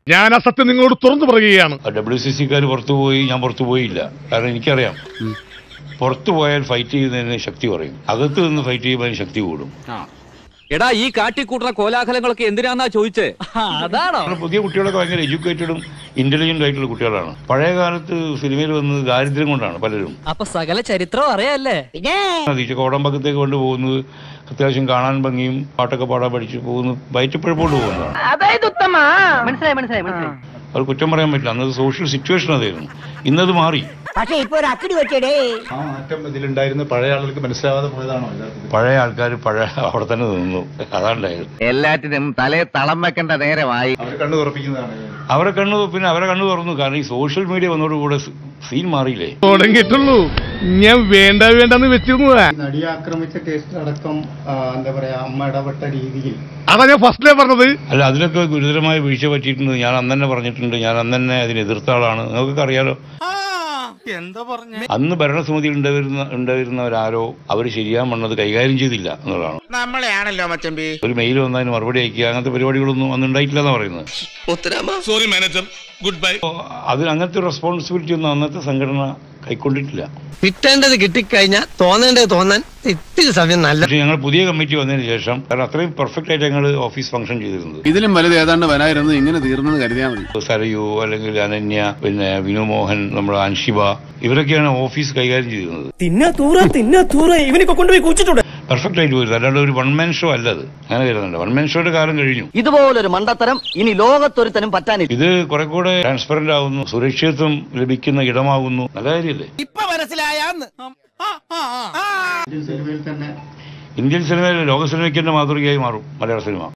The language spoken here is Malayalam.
ഞാൻ ആ സത്യം നിങ്ങളോട് തുറന്നു പറയുകയാണ് ഡബ്ല്യു സി സിക്കാർ പുറത്തു പോയി ഞാൻ പുറത്തു പോയില്ല കാരണം എനിക്കറിയാം പുറത്തു പോയാൽ ഫൈറ്റ് ചെയ്യുന്നതിന് ശക്തി കുറയും അകത്ത് നിന്ന് ഫൈറ്റ് ചെയ്യുമ്പോൾ അതിന് ശക്തി കൂടും എടാ ഈ കാട്ടിക്കൂട്ടുന്ന കോലാഹലങ്ങളൊക്കെ എന്തിനാന്നാ ചോദിച്ചേ അതാണോ കാരണം പുതിയ കുട്ടികളൊക്കെ ഭയങ്കര എഡ്യൂക്കേറ്റഡും ഇന്റലിജന്റ് ആയിട്ടുള്ള കുട്ടികളാണ് പഴയ കാലത്ത് സിനിമയിൽ വന്നത് ദാരിദ്ര്യം കൊണ്ടാണ് പലരും അപ്പൊ സകല ചരിത്രം അറിയാല്ലേ തീറ്റ കോടമ്പക്കത്തേക്ക് കൊണ്ട് പോകുന്നത് അത്യാവശ്യം കാണാൻ ഭംഗിയും പാട്ടൊക്കെ പാടാൻ പഠിച്ച് പോകുന്നു വയറ്റപ്പഴപ്പോട്ട് പോകുന്നതാണ് അതായത് ഉത്തമ മനസ്സിലായി മനസ്സിലായി മനസ്സിലായി അത് കുറ്റം പറയാൻ പറ്റില്ല അന്നത് സോഷ്യൽ സിറ്റുവേഷൻ അതായിരുന്നു ഇന്നത് മാറി പക്ഷെ ഇപ്പൊ ഒരു അക്കടി വെച്ചടേ ആ മാറ്റം ഇതിലുണ്ടായിരുന്ന പഴയ ആളുകൾക്ക് മനസ്സിലാവാതെ പോയതാണോ യഥാർത്ഥത്തിൽ പഴയ ആൾക്കാർ പഴയ അവിടെ തന്നെ നിന്നു അതാണ്ടായത് എല്ലാറ്റിനും തലേ തളം വെക്കേണ്ട നേരമായി അവർ കണ്ണു തുറപ്പിക്കുന്നതാണ് അവരെ കണ്ണു പിന്നെ അവരെ കണ്ണു തുറന്നു കാരണം ഈ സോഷ്യൽ മീഡിയ വന്നതോടുകൂടെ സീൻ മാറിയില്ലേ തുടങ്ങിയിട്ടുള്ളൂ ഞാൻ വേണ്ട വേണ്ടെന്ന് വെച്ചിരുന്നതാ ഈ നടിയെ ആക്രമിച്ച കേസിലടക്കം ആ, എന്താ പറയാ അമ്മ ഇടപെട്ട രീതിയിൽ അതാ ഞാൻ ഫസ്റ്റിലേ പറഞ്ഞത് അല്ല അതിലൊക്കെ ഗുരുതരമായ വീഴ്ച പറ്റിയിട്ടുണ്ട് ഞാൻ അന്ന് തന്നെ പറഞ്ഞിട്ടുണ്ട് ഞാൻ അന്ന് തന്നെ അതിന് എതിർത്ത ആളാണ് നിങ്ങൾക്കൊക്കെ അറിയാലോ അന്ന് ഭരണസമിതിയിൽ ഉണ്ടായിരുന്ന ഉണ്ടായിരുന്നവരാരോ അവർ ശരിയാൻ വന്നത് കൈകാര്യം ചെയ്തില്ല എന്നുള്ളതാണ് നമ്മളെയാണല്ലോ മച്ചമ്പി ഒരു മെയിൽ വന്നതിന് മറുപടി അയക്കുക അങ്ങനത്തെ പരിപാടികളൊന്നും അന്ന് ഉണ്ടായിട്ടില്ല എന്നാ പറയുന്നത് സോറി മാനേജർ ഗുഡ് ബൈ അപ്പോൾ അതിന് അങ്ങനത്തെ റെസ്പോൺസിബിലിറ്റി ഒന്നും അന്നത്തെ സംഘടന കൈക്കൊണ്ടിട്ടില്ല കിട്ടേണ്ടത് കിട്ടിക്കഴിഞ്ഞാൽ തോന്നേണ്ടത് തോന്നാൻ ഇത്തിരി സമയം നല്ല പക്ഷേ ഞങ്ങൾ പുതിയ കമ്മിറ്റി വന്നതിന് ശേഷം കാരണം അത്രയും പെർഫെക്റ്റ് ആയിട്ട് ഞങ്ങൾ ഓഫീസ് ഫംഗ്ഷൻ ചെയ്തിരുന്നത് ഇതിലും വലുത് ഏതാണ്ട് വരായിരുന്നു ഇങ്ങനെ തീർന്നെന്ന് കരുതിയാൽ മതി സരയു അല്ലെങ്കിൽ അനന്യ പിന്നെ വിനു മോഹൻ നമ്മുടെ അൻഷിബ ഇവരൊക്കെയാണ് ഓഫീസ് കൈകാര്യം ചെയ്തിരുന്നത് തിന്നാ തൂറ തിന്നാ തൂറ ഇവനൊക്കെ കൊണ്ടുപോയി കുച്ചിട്ടുണ്ട് പെർഫെക്റ്റ് ആയിട്ട് പോയിരുന്നു അല്ലാണ്ട് ഒരു വൺ മാൻ ഷോ അല്ല അത് അങ്ങനെ കരുതുന്നുണ്ട് വൺ മാൻ ഷോയുടെ കാലം കഴിഞ്ഞു ഇതുപോലൊരു മണ്ടത്തരം ഇനി ലോകത്തൊരുത്തനും പറ്റാനില്ല ഇത് കുറെ കൂടെ ട്രാൻസ്പെറന്റ് ആവുന്നു സുരക്ഷിതത്വം ലഭിക്കുന്ന ഇടമാകുന്നു നല്ല കാര്യമല്ലേ ഇന്ത്യൻ സിനിമയിൽ തന്നെ ഇന്ത്യൻ സിനിമയിൽ ലോക സിനിമയ്ക്ക് തന്നെ മാതൃകയായി മാറും മലയാള സിനിമ